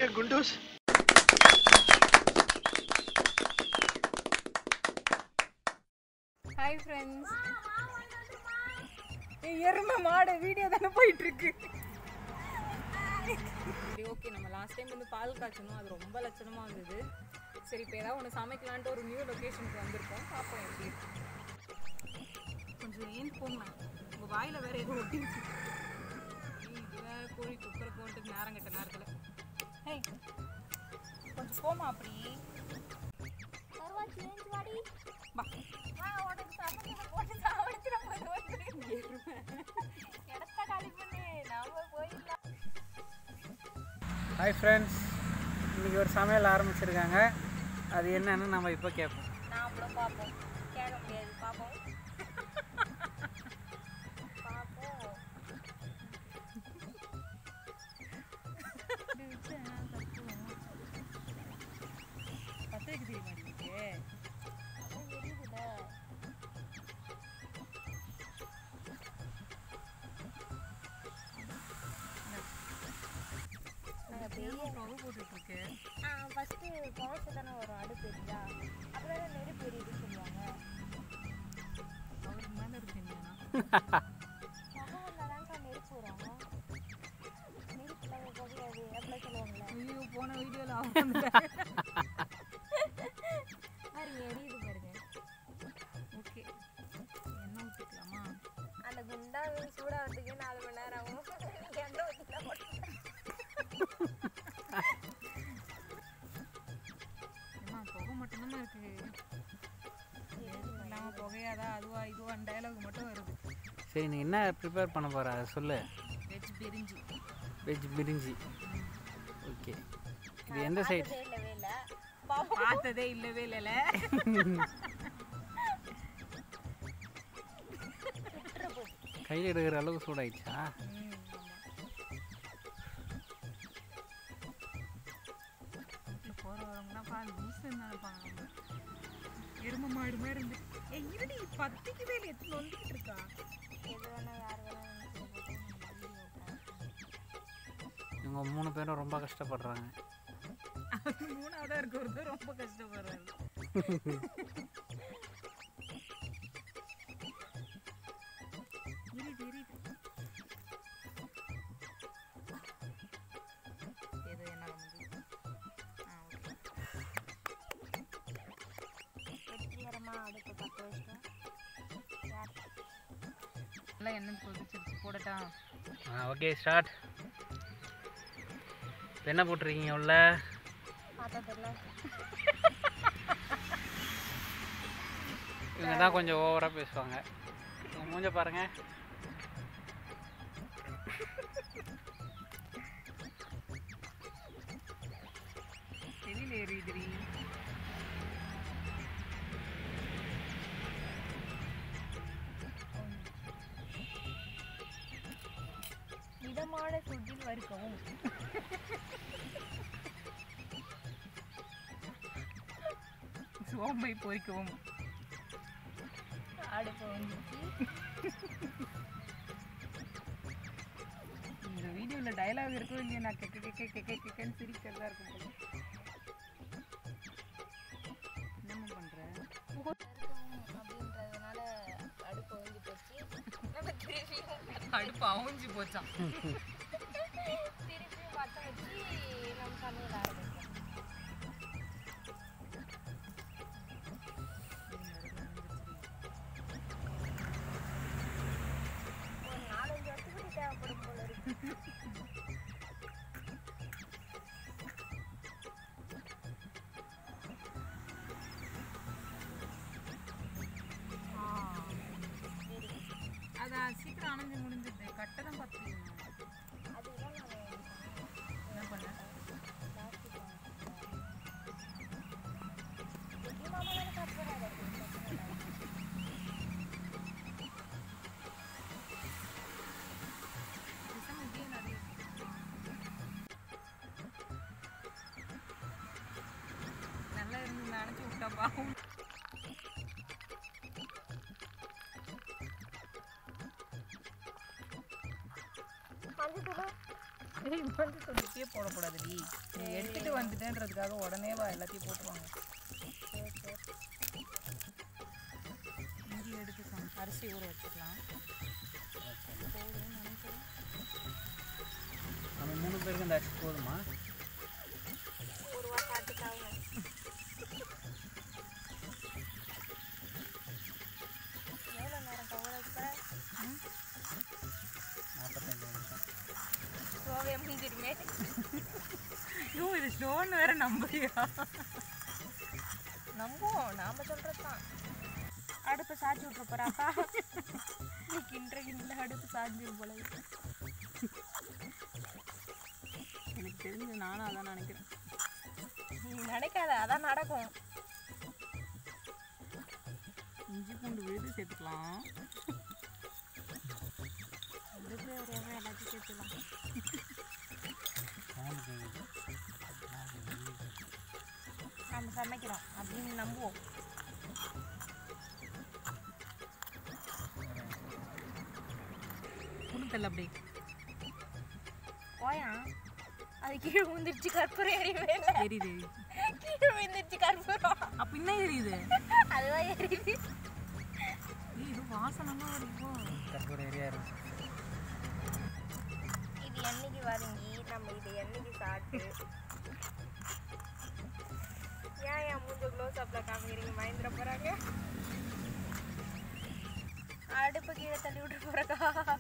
Kunduz hi friends எருமை மாடு video தானே போயிட்டு இருக்கு சரி ஓகே நம்ம லாஸ்ட் டைம் வந்து பால் காய்ச்சணும் அது ரொம்ப லட்சணமாக வந்தது சரி இப்போ ஏதாவது ஒன்று சமைக்கலான்ட்டு ஒரு நியூ லொக்கேஷனுக்கு வந்திருக்கோம் பார்ப்போம் எப்படி இருக்கு கொஞ்சம் ஏன் போங்க உங்கள் வாயில் வேற ஏதோ ஒட்டி இருக்கு ஏய், இது வேற கோழி குக்கரை போட்டு நேரம் கட்ட நேரத்தில் ஹேய் கொஞ்சம் போமா அப்படி வா ஹாய் ஃப்ரெண்ட்ஸ் இன்றைக்கி ஒரு சமையல் ஆரம்பிச்சிருக்காங்க அது என்னன்னு நம்ம இப்போ கேட்போம் நாமளும் பார்ப்போம் கேட்க முடியாது பார்ப்போம் பார்ப்போம் பத்திரிக்கை தெரியுமா உங்களுக்கு போட்டுட்ருக்கு ஃபஸ்ட்டு புகசு தானே வரும் அடுப்பு இருந்தா அப்புறம் நெருப்பு எரியுது சொல்லுவாங்க அவருக்கு மேலே இருக்குங்கன்னா புகை தான்க்கா நெருப்பு வரும் நெருப்புல புகையாது அப்படிலாம் சொல்லுவாங்கல்ல ஐயோ போன வீடியோவில் அவங்க பாருங்க எரியுது பாருங்க ஓகே என்ன ஊற்றிக்கலாமா அந்த குண்டா சூடாகிறதுக்கு நாலு மணி நேரம் ஆகும் எண்ணெய் ஊற்றிக்கலாம் ஏம்மா புகை மட்டும்தான் இருக்கு இல்லாமல் புகையாதா அதுவா இதுவா டயலாக் மட்டும் வருது சரி நீ என்ன ப்ரிப்பேர் பண்ண போகிற அதை சொல்லு வெஜ் பிரிஞ்சி வெஜ் பிரிஞ்சி ஓகே இது எந்த சைடு இல்லவே இல்லை பார்த்ததே இல்லவே இல்லைல்ல கையில் எடுக்கிற அளவுக்கு சூடாயிடுச்சா வீட்டில் போகிற வரவங்கன்னா பா லூசுன்னு நினைப்பாங்க நம்ம எருமை மாடு மாதிரி இருந்து ஏ இருடி பத்திக்கவே இல்லை எத்தனை நொண்டிக்கிட்டு இருக்கா எது வேணா யார் வேணா இவங்க மூணு பேரும் ரொம்ப கஷ்டப்படுறாங்க மூணாவதாக இருக்கிறது ரொம்ப கஷ்டப்படுறாரு எரியுது எரியுது எது என்ன வந்து ஆ ஓகே வெற்றிகரமாக அடுப்பு பற்ற வச்சிட்டோம் யார் நல்லா எண்ணெய் கொதிச்சிருச்சு போடட்டா ஆ ஓகே ஸ்டார்ட் என்ன போட்டிருக்கீங்க உள்ள பார்த்தா தெரியல இவங்க தான் கொஞ்சம் ஓவராக பேசுவாங்க இவங்க மூஞ்ச பாருங்க தெரியல எரியுதுடி மிதமான சூட்டில் வறுக்கவும் சோம்பை பொரிக்கவும் அடுப்பு வந்துச்சு இந்த வீடியோவில் டயலாக் இருக்கோ இல்லையா நான் கெக்க கெக்க கெக்க கெக்கன்னு சிரிக்கிறதா இருக்கும் போல என்னம்மா பண்ணுற வறுக்கவும் அப்படின்றதுனால அடுப்பு வந்து போச்சு நம்ம திருப்பியும் அடுப்பு அவுஞ்சு போச்சான் திருப்பியும் பற்ற வச்சு நம்ம சமையல் ஆரம்பிச்சோம் ஒரு நாலஞ்சு வருஷத்துக்கு தேவைப்படும் போல இருக்கு அதான் சீக்கிரம் அணைஞ்சு முடிஞ்சிருது கட்டை தான் பத்து அதுதான் நான் என்ன பண்ண ஜாஸ்தி பண்ணேன் வெற்றி மாமா தானே சாப்பிட்றாரு பேசாம இப்படியே நிறைய நல்லா இருந்து நினச்சி விட்டா பாவம் மஞ்சள் தூள் ஏய் மஞ்சள் தூள் இப்பயே போடக்கூடாதுடி நீ வந்துட்டேன்றதுக்காக உடனே வா எல்லாத்தையும் போட்டுருவாங்க இஞ்சி எடுத்து சம- அரிசி ஊற வச்சுக்கலாம் நம்ம மூணு பேருக்கு இந்த அரிசி போதுமா ஒரு வாரம் காட்டுக்காக எவ்வளோ நேரம் கவர் வைப்ப நாற்பத்தஞ்சு நிமிஷம் சோவே முடிஞ்சிருமே ஐயோ இது ஸ்டோன் வேற நம்புறியா நம்புவோம் நாம சொல்றது தான் அடுப்பு சாச்சி விட்ற போறாக்கா நீ கிண்டுற கிண்டுல அடுப்பு சாஞ்சிரும் போல இருக்கு. எனக்கு தெரிஞ்சு நானும் அதான் நினைக்கிறேன் நீ நினைக்காத அதான் நடக்கும் இஞ்சி பூண்டு விழுது சேர்த்துக்கலாம் அடுப்பு ஒரு எல்லாத்தையும் சேர்த்துலாம் சவுண்டு கேட்குது நம்ம சமைக்கிறோம் அப்படின்னு நம்புவோம் புழுத்தல் அப்படி போயா அது கீழே விழுந்துருச்சு கற்பூரம் எரியுவே இல்லை எரியுது கீழே விழுந்துருச்சு கற்பூரம் அப்ப என்ன எரியுது அதுதான் எரியுது ஏய், இது வாசனமா வருது கற்பூர ஏரியா இருக்கு இது என்னைக்கு வதங்கி நம்ம இது என்னைக்கு சாப்பிட்டு ஏன் என் மூஞ்ச க்ளோஸ் அப்ல காமிக்கிறீங்க பயந்துட போறாங்க அடுப்பு கீழே தள்ளி விட்டு போறக்கா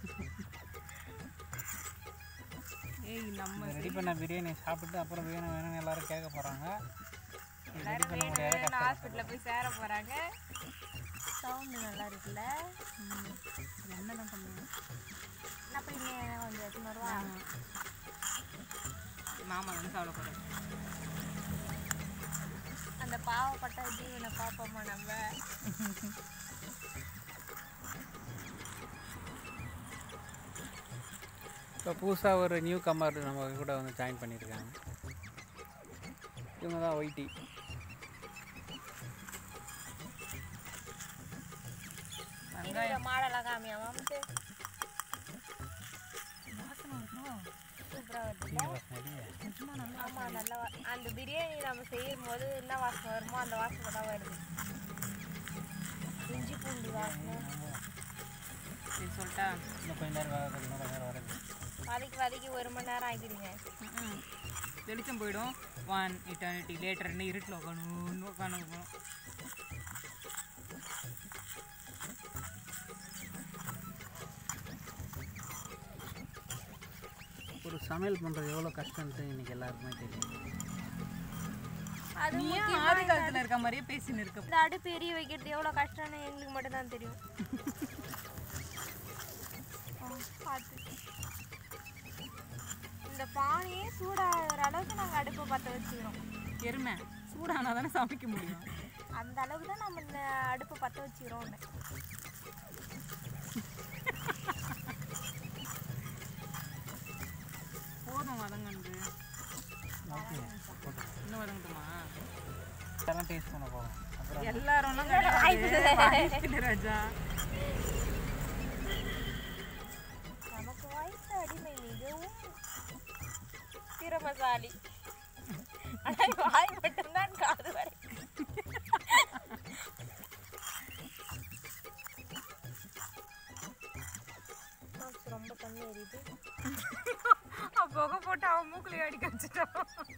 ஏய் நம்ம ரெடி பண்ண பிரியாணி சாப்பிட்டு அப்புறம் வேணும் வேணும்னு எல்லாரும் கேட்க போகிறாங்க ரெடி எல்லாரும் பண்ண வேணும் முடியாத வேணும் கஷ்டம் ஹாஸ்பிட்டலில் போய் சேர போறாங்க சவுண்டு நல்லா இருக்குல்ல என்ன தான் பண்ணுவோம் அப்ப இன்னும் கொஞ்சம் எடுத்துன்னு வருவா மாமா வந்து சாப்பிட போகிறேன் அந்த பாவப்பட்ட ஜீவனை பார்ப்போமா நம்ம இப்போ புதுசாக ஒரு நியூ கமர் நம்ம கூட வந்து ஜாயின் பண்ணியிருக்காங்க இவங்க தான் ஒய்டி இந்த மாடெல்லாம் காமியா மாமிட்டு வாசனை இருக்கணும் சூப்பராக வருதுல்ல ஆமாம் நல்லா வா- அந்த பிரியாணி நம்ம செய்யும் போது என்ன வாசனை வருமோ அந்த வாசனை தான் வருது இஞ்சி பூண்டு வாசனை சரி சொல்லிட்டா இன்னும் கொஞ்ச நேரம் வேறு இன்னும் கொஞ்ச நேரம் வருது வதக்கி வதக்கி ஒரு மணி நேரம் ஆக்கிடுங்க ம்ம். வெளிச்சம் போயிடும் ஒன் இட்டர்னிட்டி லேட்டர்னு இருட்டில் உட்காந்து உட்காந்து போகணும் ஒரு சமையல் பண்ணுறது எவ்வளோ கஷ்டம்ட்டு இன்னைக்கு எல்லாருக்குமே தெரியும் அது நீ ஏன் ஆதி காலத்தில் இருக்க மாதிரியே பேசின்னு இருக்க இந்த அடுப்பு எரிய வைக்கிறது எவ்வளோ கஷ்டம்னு எங்களுக்கு மட்டும்தான் தெரியும் ஆ, பார்த்து இந்த பானையே சூடாகிற அளவுக்கு நாங்கள் அடுப்பை பற்ற வச்சுக்கிறோம் எருமை சூடானா தானே சமைக்க முடியும் அந்த அளவுக்கு தான் நம்ம இந்த அடுப்பை பற்ற வச்சுக்கிறோம் போதும் வதங்கண்டு ஓகே இன்னும் வதங்கட்டுமா இதெல்லாம் டேஸ்ட் பண்ண போகிறோம் அப்புறம் எல்லாரும் கிடையாது ராஜா நமக்கு வாய்த்த அடிமை மிகவும் திறமசாலி ஆனால் வாய் மட்டும்தான் காது வரை மார்க்ஸ் ரொம்ப கம்மி எரியுது புகை போட்டு அவன் மூக்குலயே அடிக்க வச்சுட்டான்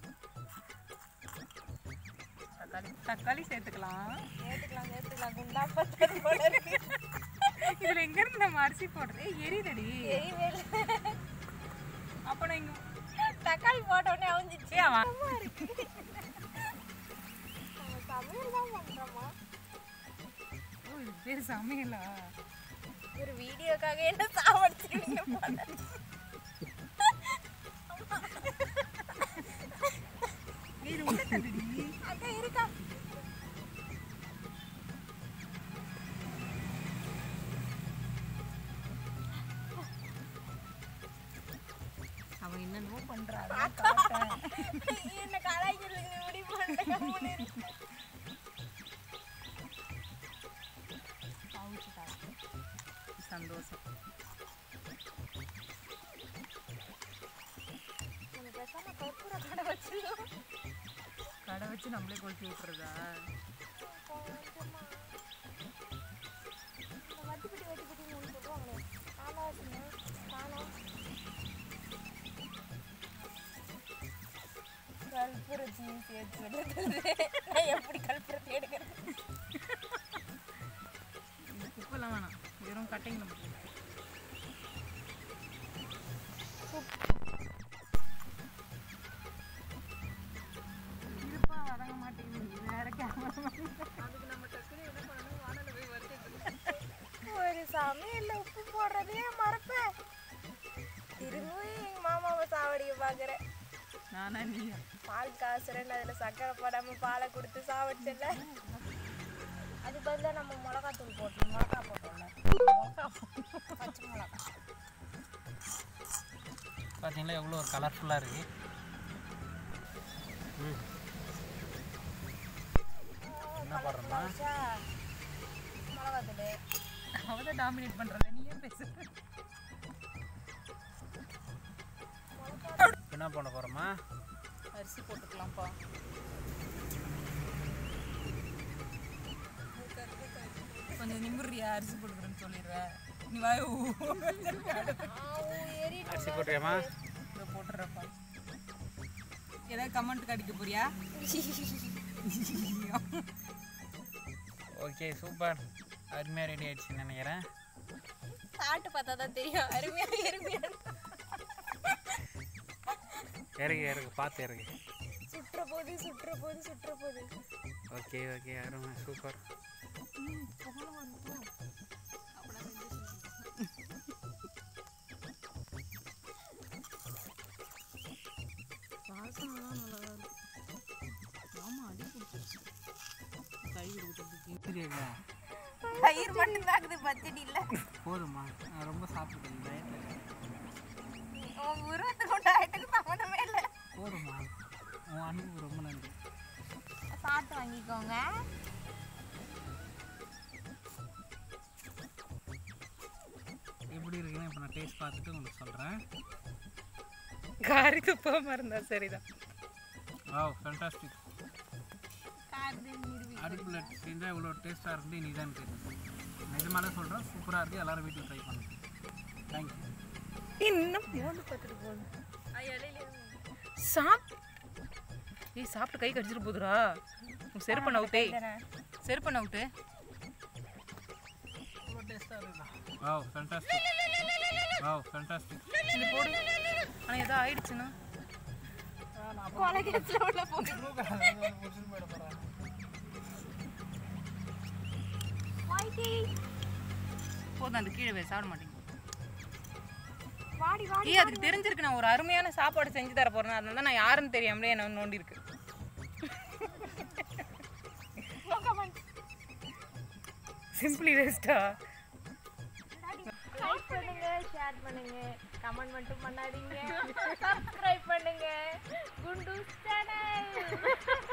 தக்காளி தக்காளி சேர்த்துக்கலாம் சேர்த்துக்கலாம் சேர்த்துக்கலாம் குண்டா பத்தது போல இருக்கு இதுல எங்க இருந்து நம்ம அரிசி போடுறது ஏய், எரியுதடி எரியவே இல்லை. அப்ப நான் இங்க தக்காளி போட்ட உடனே அவிஞ்சிச்சு ஏன் அவன் சும்மா இருக்கு நம்ம சமையல் தான் பண்றோமா ஓ இது பேர் சமையலா ஒரு வீடியோக்காக என்ன சாவடிச்சிருவீங்க போல ஏய், இது உள்ள தள்ளுடி அக்கா இருக்கா அவன் என்னென்னமோ பண்றான் என்ன கலாய்க்கிறதுக்கு முடிவு பண்ணிட்டேன் சந்தோஷம் நம்ம பேசாம கற்பூர கடை வச்சிருக்கோம் வச்சு நம்மளே கொளுத்தி விட்டுறதா கொஞ்சமா இந்த வத்திப்பட்டி வத்திப்பட்டின்னு ஒன்று சொல்லுவாங்களே நானும் சொன்னேன் காணோம் கல்புரத்தி சேர்த்து விடுறது நான் எப்படி கல்புரத்தி எடுக்கிறது இந்த குப்பெல்லாம் வேணாம் வெறும் கட்டிங் நம்ம இருப்பா வதங்க மாட்டேங்குது இது வேற கேமரா அதுக்கு நம்ம டக்குனு என்ன பண்ணணும் வானல போய் வறுக்கிறது ஒரு சமையல்ல உப்பு போடுறதே மறப்பேன் திரும்பவும் எங்க மாமாவை சாவடிக்க பாக்குறேன் நானா நீயா பால் காசுறேன்னு அதில் சக்கரை போடாமல் பாலை கொடுத்து சாவடிச்சல அது பதிலாக நம்ம மிளகாத்தூள் போட்டோம் மிளகா போட்டோம்ல மிளகா போட்டோம் பச்சை மிளகா பார்த்தீங்களா எவ்வளோ ஒரு கலர்ஃபுல்லாக இருக்குது ம் என்ன பண்ணுறோம்னா வச்சா மிளகாத்தூள் அவதான் டாமினேட் பண்றல நீ ஏன் பேசு என்ன பண்ண போகிறோமா அரிசி போட்டுக்கலாம்ப்பா கொஞ்சம் நிமிர்றியா அரிசி போட்டுக்கிறேன்னு சொல்லிடுவேன் நீ வாய ஏறி அரிசி போட்டுறியாமா இதை போட்டுறப்பா ஏதாவது கமெண்ட் அடிக்க போறியா ஓகே சூப்பர் அருமையாக ரெடி ஆயிடுச்சுன்னு நினைக்கிறேன் சாப்பிட்டு பார்த்தா தான் தெரியும் அருமையாக எருமையாக இறகு இறகு பார்த்து இறகு சுற்றுற போது சுற்றுற போது சுற்றுற போது ஓகே ஓகே அருமை சூப்பர் வாசனைலாம் நல்லா இருக்கு ஆமா அடி பிடிச்சிருச்சு கை கொடுத்ததுக்கு தயிர் மட்டும் தாக்குது பச்சடி இல்லை போதுமா நான் ரொம்ப சாப்பிட்டேன் டயட்டில் உன் உருவத்துக்கு உண்டாயிட்டுக்கு சம்மந்தமே இல்லை போதுமா உன் அன்புக்கு ரொம்ப நன்றி சாப்பிட்டு வாங்கிக்கோங்க எப்படி இருக்குன்னு இப்போ நான் டேஸ்ட் பார்த்துட்டு உங்களுக்கு சொல்கிறேன் காரி துப்பாம இருந்தா சரிதான் வாவ் ஃபேண்டாஸ்டிக் அடுப்பில் செஞ்சால் இவ்வளோ டேஸ்ட்டாக இருந்து நீ தான் தெரியும் நிஜமாலே சொல்கிறேன் சூப்பராக இருக்குது எல்லாரும் வீட்டில் ட்ரை பண்ணுங்க தேங்க்யூ இன்னும் மோந்து பார்த்துட்டு போகுது சாப் ஏய் சாப்பிட்டு கை கடிச்சிட்டு போதுரா உன் செருப்பை நவுட்டே செருப்பை நவுட்டு இவ்வளோ டேஸ்ட்டாக இருக்குதா வாவ் ஃபேண்டாஸ்டிக் வாவ் ஃபேண்டாஸ்டிக் இது போடு ஆனால் ஏதோ ஆயிடுச்சுன்னா கொலகேஸ்ல உள்ள போகுது வாய்டி போதும் அந்த கீழே போய் சாப்பிட மாட்டேங்குது வாடி வாடி ஏய் அதுக்கு தெரிஞ்சிருக்கு நான் ஒரு அருமையான சாப்பாடு செஞ்சு தர போறேன் அதனால தான் நான் யாருன்னு தெரியாமலே என்ன நோண்டி இருக்கு சிம்பிளி வேஸ்டா லைக் பண்ணுங்க ஷேர் பண்ணுங்க கமெண்ட் மட்டும் பண்ணாதீங்க சப்ஸ்கிரைப் பண்ணுங்க குண்டு சேனல்